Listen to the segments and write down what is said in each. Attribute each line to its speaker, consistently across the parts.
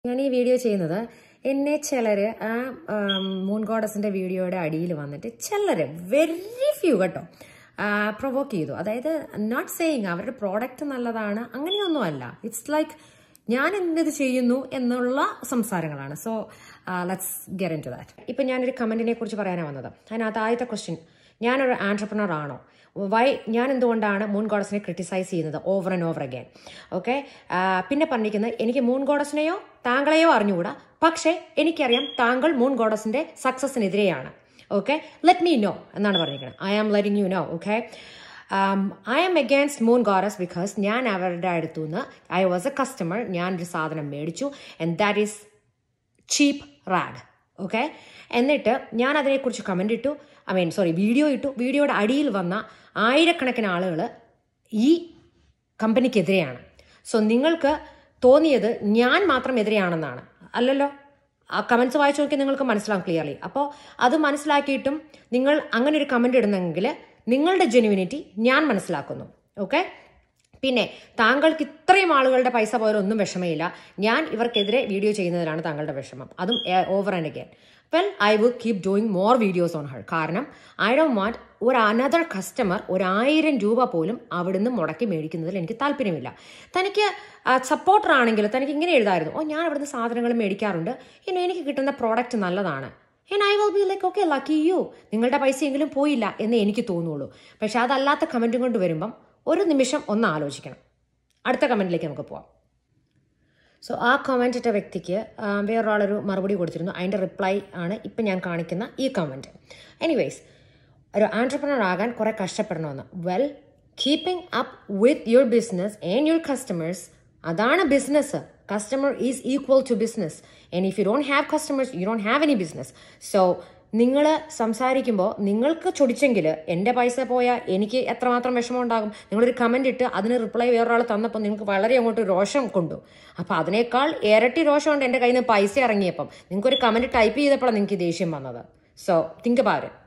Speaker 1: ഞാൻ ഈ വീഡിയോ ചെയ്യുന്നത് എന്നെ ചിലര് ആ മൂൺ ഗോഡസിന്റെ വീഡിയോയുടെ അടിയിൽ വന്നിട്ട് ചിലര് വെരി ഫ്യൂ കേട്ടോ പ്രൊവോക്ക് ചെയ്തു അതായത് നോട്ട് സേയിങ് അവരുടെ പ്രോഡക്റ്റ് നല്ലതാണ് അങ്ങനെയൊന്നും അല്ല ഇറ്റ്സ് ലൈക്ക് ഞാൻ എന്ത് ചെയ്യുന്നു എന്നുള്ള സംസാരങ്ങളാണ് so let's get into that ഇപ്പം ഞാനൊരു കമന്റിനെ കുറിച്ച് പറയാനാണ് വന്നത് അതിനകത്ത് ആദ്യത്തെ ക്വസ്റ്റ്യൻ ഞാനൊരു ആൻറ്റർപ്രണർ ആണോ വൈ ഞാൻ എന്തുകൊണ്ടാണ് മൂൺ ഗോഡസിനെ ക്രിട്ടിസൈസ് ചെയ്യുന്നത് over and over again okay പിന്നെ പറഞ്ഞിരിക്കുന്നത് എനിക്ക് മൂൺ ഗോഡസിനെയോ താങ്കളെയോ അറിഞ്ഞുകൂടാ പക്ഷേ എനിക്കറിയാം താങ്കൾ മൂൺ ഗോഡസിന്റെ സക്സസിനെതിരെയാണ് ഓക്കെ ലെറ്റ് മീ നോ എന്നാണ് പറഞ്ഞിരിക്കുന്നത് I am letting you know okay I am against moon goddess because ഞാൻ അവരുടെ അടുത്തു നിന്ന് ഐ വാസ് എ കസ്റ്റമർ ഞാൻ ഒരു സാധനം മേടിച്ചു and that is cheap rag okay എന്നിട്ട് ഞാൻ അതിനെക്കുറിച്ച് കമൻ്റ് ഇട്ടു ഐ മീൻ സോറി വീഡിയോ ഇട്ടു വീഡിയോയുടെ അടിയിൽ വന്ന ആയിരക്കണക്കിന് ആളുകൾ ഈ കമ്പനിക്കെതിരെയാണ് സോ നിങ്ങൾക്ക് തോന്നിയത് ഞാൻ മാത്രം എതിരെയാണെന്നാണ് അല്ലല്ലോ ആ കമൻസ് വായിച്ചു നോക്കി നിങ്ങൾക്ക് മനസ്സിലാവും ക്ലിയർലി അപ്പോൾ അത് മനസ്സിലാക്കിയിട്ടും നിങ്ങൾ അങ്ങനെ ഒരു കമൻ്റ് ഇടുന്നെങ്കിൽ നിങ്ങളുടെ ജെനുവിനിറ്റി ഞാൻ മനസ്സിലാക്കുന്നു ഓക്കെ പിന്നെ താങ്കൾക്ക് ഇത്രയും ആളുകളുടെ പൈസ പോയാലൊന്നും വിഷമമില്ല ഞാൻ ഇവർക്കെതിരെ വീഡിയോ ചെയ്യുന്നതിലാണ് താങ്കളുടെ വിഷമം അതും over and again well I will keep doing more videos on her കാരണം ഐ ഡോണ്ട് വാണ്ട് ഒരു അനദർ കസ്റ്റമർ ഒരായിരം രൂപ പോലും അവിടുന്ന് മുടക്കി മേടിക്കുന്നതിൽ എനിക്ക് താല്പര്യമില്ല തനിക്ക് സപ്പോർട്ടർ ആണെങ്കിൽ തനിക്ക് ഇങ്ങനെ എഴുതായിരുന്നു ഓ ഞാൻ അവിടുന്ന് സാധനങ്ങൾ മേടിക്കാറുണ്ട് ഇനി എനിക്ക് കിട്ടുന്ന പ്രോഡക്റ്റ് നല്ലതാണ് and I will be like okay lucky you നിങ്ങളുടെ പൈസയെങ്കിലും പോയില്ല എന്ന് എനിക്ക് തോന്നുള്ളൂ പക്ഷെ അതല്ലാത്ത കമൻറ്റും കൊണ്ട് വരുമ്പം ഒരു നിമിഷം ഒന്ന് ആലോചിക്കണം അടുത്ത കമൻറ്റിലേക്ക് നമുക്ക് പോവാം സോ ആ കമൻ്റ് ഇട്ട വ്യക്തിക്ക് വേറൊരാളൊരു മറുപടി കൊടുത്തിരുന്നു അതിൻ്റെ റിപ്ലൈ ആണ് ഇപ്പം ഞാൻ കാണിക്കുന്ന ഈ കമൻറ്റ് എനിവേസ് ഒരു ആൻറ്റർപ്രണർ ആകാൻ കുറേ കഷ്ടപ്പെടണമെന്ന് well keeping up with your business and your customers അതാണ് business customer is equal to business and if you don't have customers you don't have any business so നിങ്ങൾ സംസാരിക്കുമ്പോൾ നിങ്ങൾക്ക് ചൊടിച്ചെങ്കിൽ എൻ്റെ പൈസ പോയാൽ എനിക്ക് എത്രമാത്രം വിഷമം ഉണ്ടാകും നിങ്ങളൊരു കമൻ്റ് ഇട്ട് അതിന് റിപ്ലൈ വേറൊരാൾ തന്നപ്പോൾ നിങ്ങൾക്ക് വളരെ അങ്ങോട്ട് രോഷം കൊണ്ടു അപ്പോൾ അതിനേക്കാൾ ഇരട്ടി രോഷമുണ്ട് എൻ്റെ കയ്യിൽ നിന്ന് പൈസ ഇറങ്ങിയപ്പം നിങ്ങൾക്കൊരു കമൻറ്റ് ടൈപ്പ് ചെയ്തപ്പോഴാണ് നിങ്ങൾക്ക് ദേഷ്യം വന്നത് സോ തിങ്ക് അബൌട്ട് ഇറ്റ്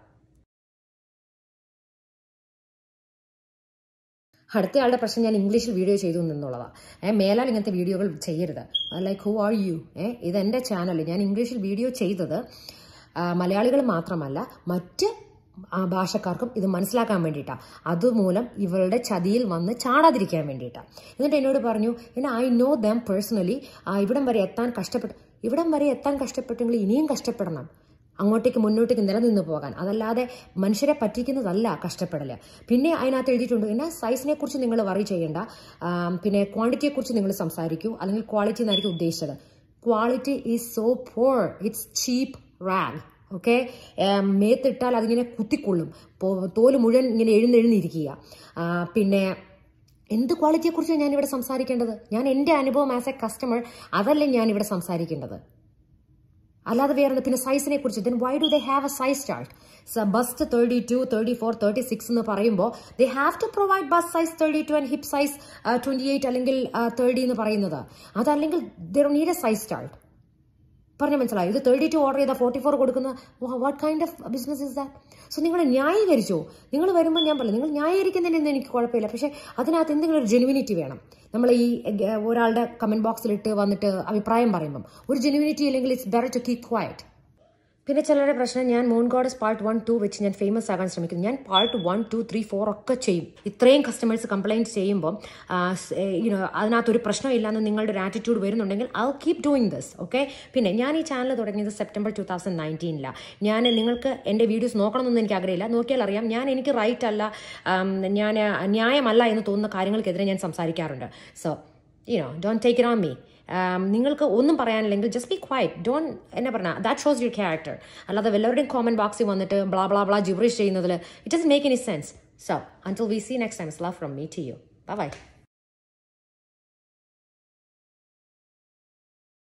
Speaker 1: അടുത്തയാളുടെ പ്രശ്നം ഞാൻ ഇംഗ്ലീഷിൽ വീഡിയോ ചെയ്തു എന്നുള്ളതാണ് ഏഹ് മേലാൽ ഇങ്ങനത്തെ വീഡിയോകൾ ചെയ്യരുത് like who are you eh ഇത് എൻ്റെ ചാനൽ ഞാൻ ഇംഗ്ലീഷിൽ വീഡിയോ ചെയ്തത് മലയാളികൾ മാത്രമല്ല മറ്റ് ഭാഷക്കാർക്കും ഇത് മനസ്സിലാക്കാൻ വേണ്ടിയിട്ടാണ് അതുമൂലം ഇവളുടെ ചതിയിൽ വന്ന് ചാടാതിരിക്കാൻ വേണ്ടിയിട്ടാണ് എന്നിട്ട് എന്നോട് പറഞ്ഞു പിന്നെ ഐ നോ ദം പേഴ്സണലി ഇവിടം വരെ എത്താൻ കഷ്ടപ്പെട്ട് ഇവിടം വരെ എത്താൻ കഷ്ടപ്പെട്ടെങ്കിൽ ഇനിയും കഷ്ടപ്പെടണം അങ്ങോട്ടേക്ക് മുന്നോട്ടേക്ക് നിലനിന്ന് പോകാൻ അതല്ലാതെ മനുഷ്യരെ പറ്റിക്കുന്നതല്ല കഷ്ടപ്പെടല് പിന്നെ അതിനകത്ത് എഴുതിയിട്ടുണ്ട് പിന്നെ സൈസിനെ കുറിച്ച് നിങ്ങൾ വറി ചെയ്യേണ്ട പിന്നെ ക്വാണ്ടിറ്റിയെ കുറിച്ച് നിങ്ങൾ സംസാരിക്കൂ അല്ലെങ്കിൽ ക്വാളിറ്റി എന്നായിരിക്കും ഉദ്ദേശിച്ചത് quality is so poor it's cheap rag okay മേത്തിട്ടാൽ അതിങ്ങനെ കുത്തിക്കൊള്ളും തോല് മുഴുവൻ ഇങ്ങനെ എഴുന്നെഴുന്നിരിക്കുക പിന്നെ എന്ത് ക്വാളിറ്റിയെക്കുറിച്ചാണ് ഞാൻ ഇവിടെ സംസാരിക്കേണ്ടത് ഞാൻ എൻ്റെ അനുഭവം ആസ് എ കസ്റ്റമർ അതല്ലേ ഞാൻ ഇവിടെ സംസാരിക്കേണ്ടത് അല്ലാതെ വേറെ പിന്നെ സൈസിനെ കുറിച്ച് then why do they have a size chart bust thirty two thirty four thirty six എന്ന് പറയുമ്പോൾ they have to provide bust size thirty two and hip size twenty eight അല്ലെങ്കിൽ തേർട്ടി എന്ന് പറയുന്നത് അതല്ലെങ്കിൽ there need a size chart പറഞ്ഞ മനസ്സിലായി ഇത് thirty two order ചെയ്താൽ ഫോർട്ടി ഫോർ കൊടുക്കുന്ന what kind of business is that so നിങ്ങൾ ന്യായീകരിച്ചോ നിങ്ങൾ വരുമ്പോൾ ഞാൻ പറഞ്ഞു നിങ്ങൾ ന്യായീകരിക്കുന്നതിനൊന്നും എനിക്ക് കുഴപ്പമില്ല പക്ഷേ അതിനകത്ത് എന്തെങ്കിലും ഒരു ജെനുവിനിറ്റി വേണം നമ്മൾ ഈ ഒരാളുടെ കമന്റ് ബോക്സിലിട്ട് വന്നിട്ട് അഭിപ്രായം പറയുമ്പം ഒരു ജെനുവിനിറ്റി ഇല്ലെങ്കിൽ it's better to keep quiet പിന്നെ ചിലരുടെ പ്രശ്നം ഞാൻ moon goddess part one two വെച്ച് ഞാൻ ഫേമസ് ആകാൻ ശ്രമിക്കുന്നു ഞാൻ part one two three four ഒക്കെ ചെയ്യും ഇത്രയും കസ്റ്റമേഴ്സ് കംപ്ലയിൻറ്റ് ചെയ്യുമ്പോൾ യുനോ അതിനകത്തൊരു പ്രശ്നമില്ലാന്ന് നിങ്ങളുടെ ഒരു ആറ്റിറ്റ്യൂഡ് വരുന്നുണ്ടെങ്കിൽ I keep doing this okay പിന്നെ ഞാൻ ഈ ചാനൽ തുടങ്ങിയത് സെപ്റ്റംബർ ടു തൗസൻഡ് നയൻറ്റീനിലാണ് ഞാൻ നിങ്ങൾക്ക് എൻ്റെ വീഡിയോസ് നോക്കണമെന്നൊന്നും എനിക്ക് ആഗ്രഹമില്ല നോക്കിയാൽ അറിയാം ഞാൻ എനിക്ക് റൈറ്റ് അല്ല ഞാൻ ന്യായമല്ല എന്ന് തോന്നുന്ന കാര്യങ്ങൾക്കെതിരെ ഞാൻ സംസാരിക്കാറുണ്ട് so you know don't take it on me നിങ്ങൾക്ക് ഒന്നും പറയാനില്ലെങ്കിൽ ജസ്റ്റ് ബി ക്വയറ്റ് ഡോൺ എന്നെ പറഞ്ഞാൽ ദാറ്റ് ഷോസ് യുവർ ക്യാരക്ടർ അല്ലാതെ വല്ലവരുടെയും കോമന്റ് ബോക്സിൽ വന്നിട്ട് ബ്ലാ ബ്ലാ ബ്ലാ ജിബ്രിഷ് ചെയ്യുന്നതിൽ it does make any sense so until we see next time love from me to you by